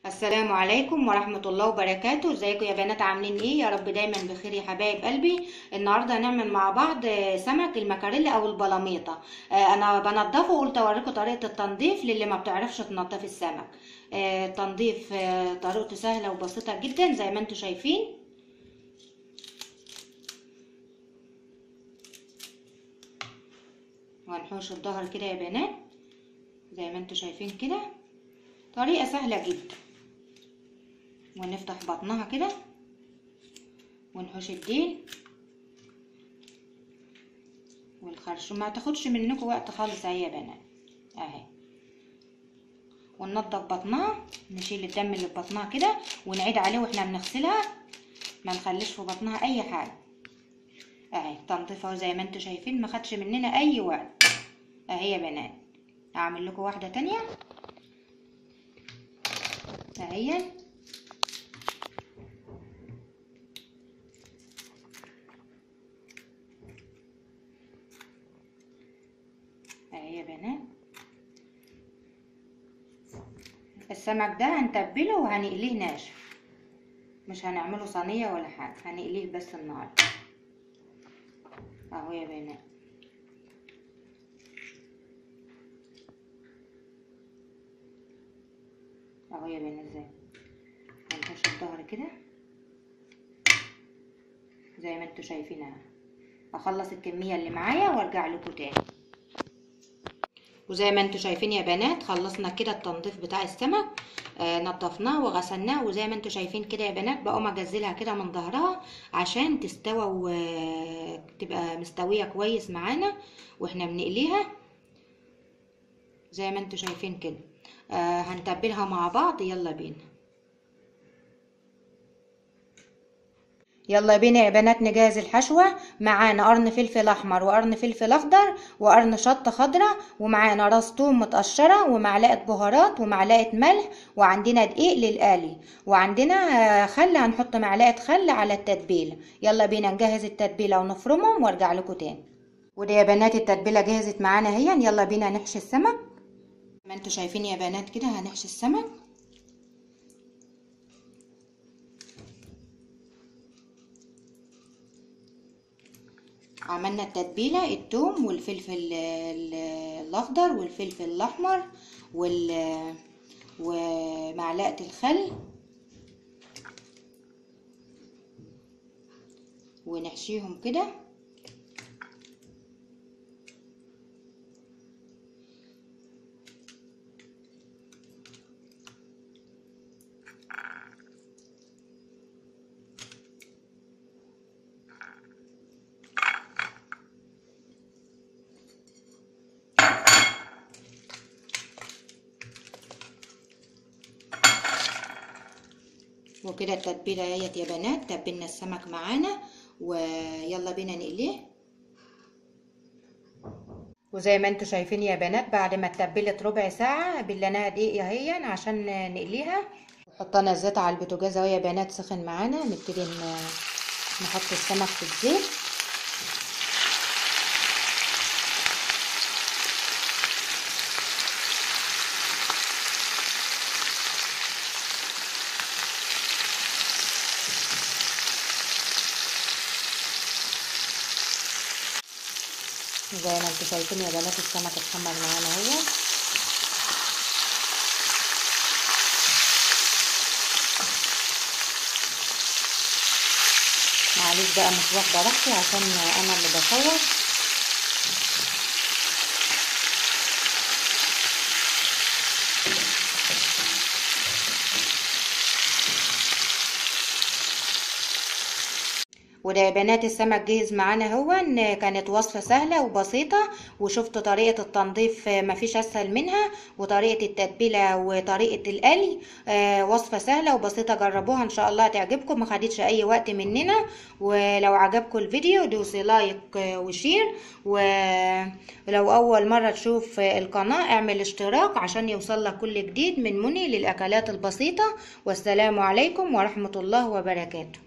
السلام عليكم ورحمة الله وبركاته ازيكم يا بنات عاملين ايه يا رب دايما بخير يا حبايب قلبي النهاردة هنعمل مع بعض آه، سمك المكاريلا او البلاميطة آه، انا بنضفه وقلت اوريكم طريقة التنظيف للي ما بتعرفش تنضف السمك آه، تنظيف آه، طريقته سهلة وبسيطة جدا زي ما انتم شايفين وهنحوش الظهر كده يا بنات زي ما انتم شايفين كده طريقة سهلة جدا ونفتح بطنها كده ونحوش الديل والخرشوم ما تاخدش منكم وقت خالص اهي يا بنات اهي وننضف بطنها نشيل الدم اللي في بطنها كده ونعيد عليه واحنا بنغسلها ما نخليش في بطنها اي حاجه اهي تنظيفها زي ما انتم شايفين ما خدش مننا اي وقت اهي يا بنات اعمل لكم واحده تانية اهي اهي يا بنات السمك ده هنتبله وهنقليه ناشف مش هنعمله صينيه ولا حاجه هنقليه بس النهارده اهو يا بنات اهو يا بنات ازاي هنخش الظهر كده زي ما انتوا شايفين اهو اخلص الكميه اللي معايا وارجع لكم تاني وزي ما انتوا شايفين يا بنات خلصنا كده التنظيف بتاع السمك آه نضفناه وغسلناه وزي ما انتوا شايفين كده يا بنات بقوم اجزلها كده من ظهرها عشان تستوى وتبقى مستويه كويس معانا واحنا بنقليها زي ما انتوا شايفين كده آه هنتبلها مع بعض يلا بينا يلا بينا يا بنات نجهز الحشوة معانا قرن فلفل احمر وقرن فلفل اخضر وقرن شطة خضراء ومعانا راس توم متقشرة ومعلقة بهارات ومعلقة ملح وعندنا دقيق للقلي وعندنا آه، خل هنحط معلقة خل على التتبيلة يلا بينا نجهز التتبيلة ونفرمهم وارجع لكم تاني وده يا بنات التتبيلة جهزت معانا اهي يلا بينا نحشي السمك ما انتوا شايفين يا بنات كده هنحشي السمك عملنا التتبيلة التوم والفلفل ال- الأخضر والفلفل الأحمر وال ومعلقة الخل ونحشيهم كده وكده التتبيلة اهيت يا بنات تبلنا السمك معانا ويلا بينا نقليه وزي ما انتوا شايفين يا بنات بعد ما اتبلت ربع ساعة بلناها دقيقة اهي عشان نقليها حطينا الزيت على البوتاجاز اهو يا بنات سخن معانا نبتدي ن- نحط السمك في الزيت زي ما انتوا شايفين يا بنات السمك اتحمر معانا اهو معلش بقى مش واخده راحتي عشان انا اللي بصور وده يا بنات السمك جاهز معانا هو إن كانت وصفة سهلة وبسيطة وشفت طريقة التنظيف آه، مفيش أسهل منها وطريقة التتبيلة وطريقة القلي آه، وصفة سهلة وبسيطة جربوها إن شاء الله هتعجبكم ما خدتش أي وقت مننا ولو عجبكم الفيديو دوسي لايك آه، وشير ولو أول مرة تشوف آه، القناة اعمل اشتراك عشان يوصلك كل جديد من مني للأكلات البسيطة والسلام عليكم ورحمة الله وبركاته